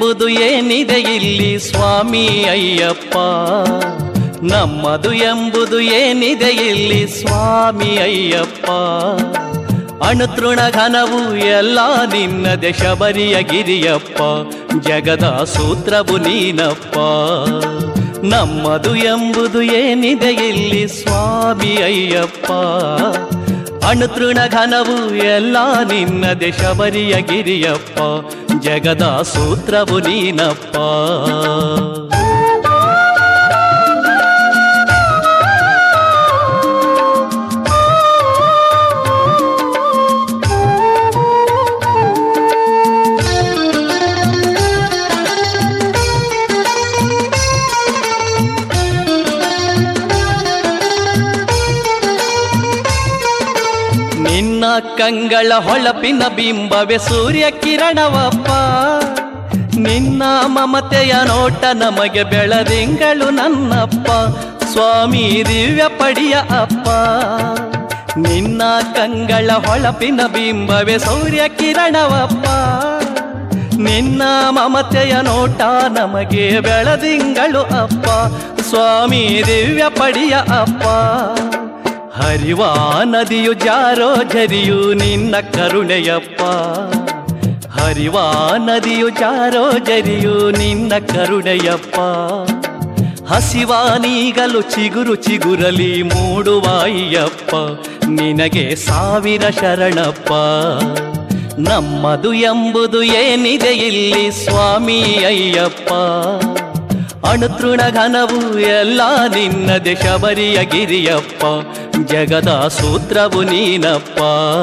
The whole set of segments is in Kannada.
ಎಂಬುದು ಏನಿದೆ ಇಲ್ಲಿ ಸ್ವಾಮಿ ಅಯ್ಯಪ್ಪ ನಮ್ಮದು ಎಂಬುದು ಏನಿದೆ ಇಲ್ಲಿ ಸ್ವಾಮಿ ಅಯ್ಯಪ್ಪ ಅಣುತೃಣ ಘನವು ಎಲ್ಲ ನಿನ್ನದೆ ಶಬರಿಯ ಗಿರಿಯಪ್ಪ ಜಗದ ಸೂತ್ರವು ನೀನಪ್ಪ ನಮ್ಮದು ಎಂಬುದು ಏನಿದೆ ಇಲ್ಲಿ ಸ್ವಾಮಿ ಅಯ್ಯಪ್ಪ ಅಣುತೃಣ ಘನವು ಎಲ್ಲ ನಿನ್ನದೆ ಶಬರಿಯ ಗಿರಿಯಪ್ಪ ಜಗದ ಸೂತ್ರವು ನೀನಪ್ಪ ನಿನ್ನ ಕಂಗಳ ಹೊಳಪಿನ ಬಿಂಬವೇ ಸೂರ್ಯ ಕಿರಣವಪ್ಪ ನಿನ್ನ ಮಮತೆಯ ನೋಟ ನಮಗೆ ಬೆಳದಿಂಗಳು ನನ್ನಪ್ಪ ಸ್ವಾಮಿ ದಿವ್ಯ ಪಡಿಯ ಅಪ್ಪ ನಿನ್ನ ಕಂಗಳ ಹೊಳಪಿನ ಬಿಂಬವೇ ಸೂರ್ಯ ಕಿರಣವಪ್ಪ ನಿನ್ನ ಮಮತೆಯ ನೋಟ ನಮಗೆ ಬೆಳದಿಂಗಳು ಅಪ್ಪ ಸ್ವಾಮಿ ದಿವ್ಯ ಪಡಿಯ ಅಪ್ಪ ಹರಿವ ನದಿಯು ಜಾರೋ ಜರಿಯು ನಿನ್ನ ಕರುಣೆಯಪ್ಪ ಹರಿವ ನದಿಯು ಜಾರೋ ಜರಿಯು ನಿನ್ನ ಕರುಣೆಯಪ್ಪ ಹಸಿವ ನೀಗಲು ಚಿಗುರು ಚಿಗುರಲಿ ಮೂಡುವ ಅಯ್ಯಪ್ಪ ನಿನಗೆ ಸಾವಿರ ಶರಣಪ್ಪ ನಮ್ಮದು ಎಂಬುದು ಏನಿದೆ ಇಲ್ಲಿ ಸ್ವಾಮಿ ಅಯ್ಯಪ್ಪ ಅಣುತೃಣ ಘನವು ಎಲ್ಲ ನಿನ್ನದೆ ಶಬರಿಯ ಗಿರಿಯಪ್ಪ ಜಗದ ಸೂತ್ರವು ನೀನಪ್ಪ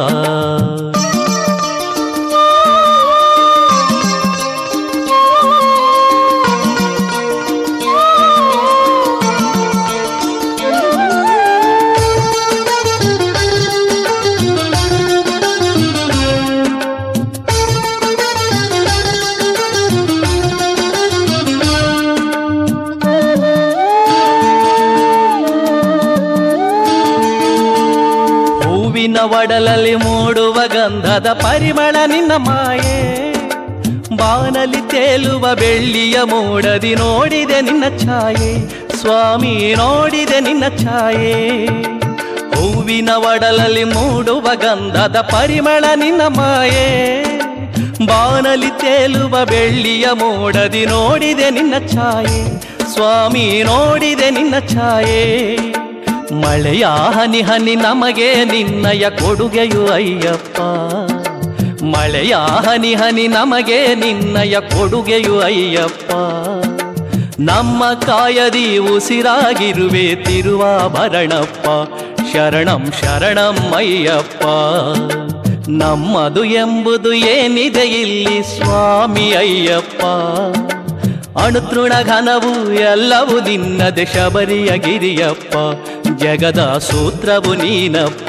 ಹೂವಿನ ಒಡಲಲ್ಲಿ ಮೂಡುವ ಗಂಧದ ಪರಿಮಳ ನಿನ್ನ ಮಾಯೆ ಬಾನಲಿ ತೇಲುವ ಬೆಳ್ಳಿಯ ಮೂಡದಿ ನೋಡಿದೆ ನಿನ್ನ ಛಾಯೆ ಸ್ವಾಮಿ ನೋಡಿದೆ ನಿನ್ನ ಛಾಯೆ ಹೂವಿನ ಒಡಲಲ್ಲಿ ಮೂಡುವ ಗಂಧದ ಪರಿಮಳ ನಿನ್ನ ಮಾಯೆ ಬಾನಲಿ ತೇಲುವ ಬೆಳ್ಳಿಯ ಮೂಡದಿ ನೋಡಿದೆ ನಿನ್ನ ಛಾಯೆ ಸ್ವಾಮಿ ನೋಡಿದೆ ನಿನ್ನ ಛಾಯೆ ಮಳೆಯ ಹನಿ ಹನಿ ನಮಗೆ ನಿನ್ನಯ ಕೊಡುಗೆಯು ಅಯ್ಯಪ್ಪ ಮಳೆಯ ಹನಿ ಹನಿ ನಮಗೆ ನಿನ್ನಯ ಕೊಡುಗೆಯು ಅಯ್ಯಪ್ಪ ನಮ್ಮ ಕಾಯದಿ ಉಸಿರಾಗಿರುವೆ ತಿರುವಾಭರಣಪ್ಪ ಶರಣಂ ಶರಣಂ ಅಯ್ಯಪ್ಪ ನಮ್ಮದು ಎಂಬುದು ಏನಿದೆ ಇಲ್ಲಿ ಸ್ವಾಮಿ ಅಯ್ಯಪ್ಪ ಅಣುತೃಣ ಘನವು ಎಲ್ಲವೂ ನಿನ್ನದೆ ಶಬರಿಯ ಗಿರಿಯಪ್ಪ ಜಗದ ಸೂತ್ರವು ನೀನಪ್ಪ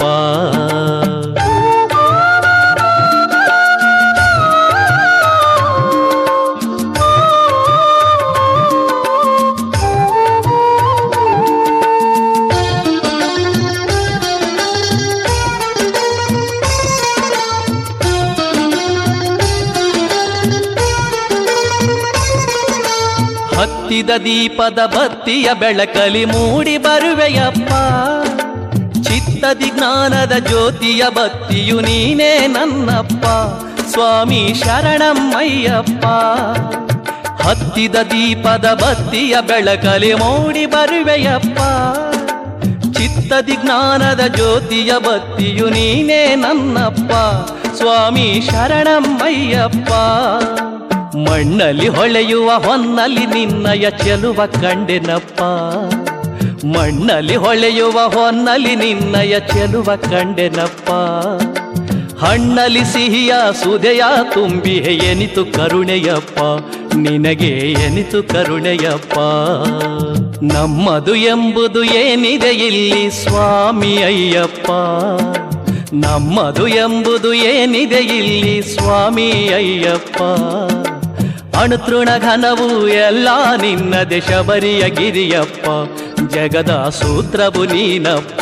ಹತ್ತಿದ ದೀಪದ ಬತ್ತಿಯ ಬೆಳಕಲಿ ಮೂಡಿ ಬರುವೆಯಪ್ಪ ಚಿತ್ತದಿ ಜ್ಞಾನದ ಜ್ಯೋತಿಯ ಬತ್ತಿಯು ನೀನೇ ನನ್ನಪ್ಪ ಸ್ವಾಮಿ ಶರಣಮ್ಮಯ್ಯಪ್ಪ ಹತ್ತಿದ ದೀಪದ ಬತ್ತಿಯ ಬೆಳಕಲಿ ಮೂಡಿ ಬರುವೆಯಪ್ಪ ಚಿತ್ತದಿ ಜ್ಞಾನದ ಜ್ಯೋತಿಯ ಬತ್ತಿಯು ನೀನೇ ನನ್ನಪ್ಪ ಸ್ವಾಮಿ ಶರಣಮ್ಮಯ್ಯಪ್ಪ ಮಣ್ಣಲ್ಲಿ ಹೊಳೆಯುವ ಹೊನ್ನಲ್ಲಿ ನಿನ್ನಯ ಚೆಲುವ ಕಂಡೆನಪ್ಪ ಮಣ್ಣಲ್ಲಿ ಹೊಳೆಯುವ ಹೊನ್ನಲ್ಲಿ ನಿನ್ನಯ ಚೆಲುವ ಕಂಡೆನಪ್ಪ ಹಣ್ಣಲ್ಲಿ ಸಿಹಿಯ ಸುದೆಯ ತುಂಬಿ ಎನಿತು ಕರುಣೆಯಪ್ಪ ನಿನಗೆ ಎನಿತು ಕರುಣೆಯಪ್ಪ ನಮ್ಮದು ಎಂಬುದು ಏನಿದೆ ಇಲ್ಲಿ ಸ್ವಾಮಿ ಅಯ್ಯಪ್ಪ ನಮ್ಮದು ಎಂಬುದು ಏನಿದೆ ಇಲ್ಲಿ ಸ್ವಾಮಿ ಅಯ್ಯಪ್ಪ ಅಣುತೃಣ ಘನವು ಎಲ್ಲ ನಿನ್ನದೆ ಶಬರಿಯ ಗಿರಿಯಪ್ಪ ಜಗದ ಸೂತ್ರವು ನೀನಪ್ಪ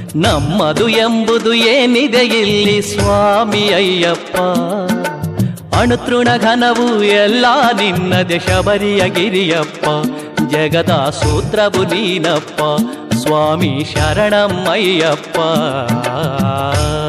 ನಮ್ಮದು ಎಂಬುದು ಏನಿದೆ ಇಲ್ಲಿ ಸ್ವಾಮಿ ಅಯ್ಯಪ್ಪ ಅಣುತೃಣ ಘನವು ಎಲ್ಲ ನಿನ್ನದೆ ಶಬರಿಯ ಗಿರಿಯಪ್ಪ ಜಗದ ಸೂತ್ರವು ನೀನಪ್ಪ ಸ್ವಾಮಿ ಶರಣಮ್ಮಯ್ಯಪ್ಪ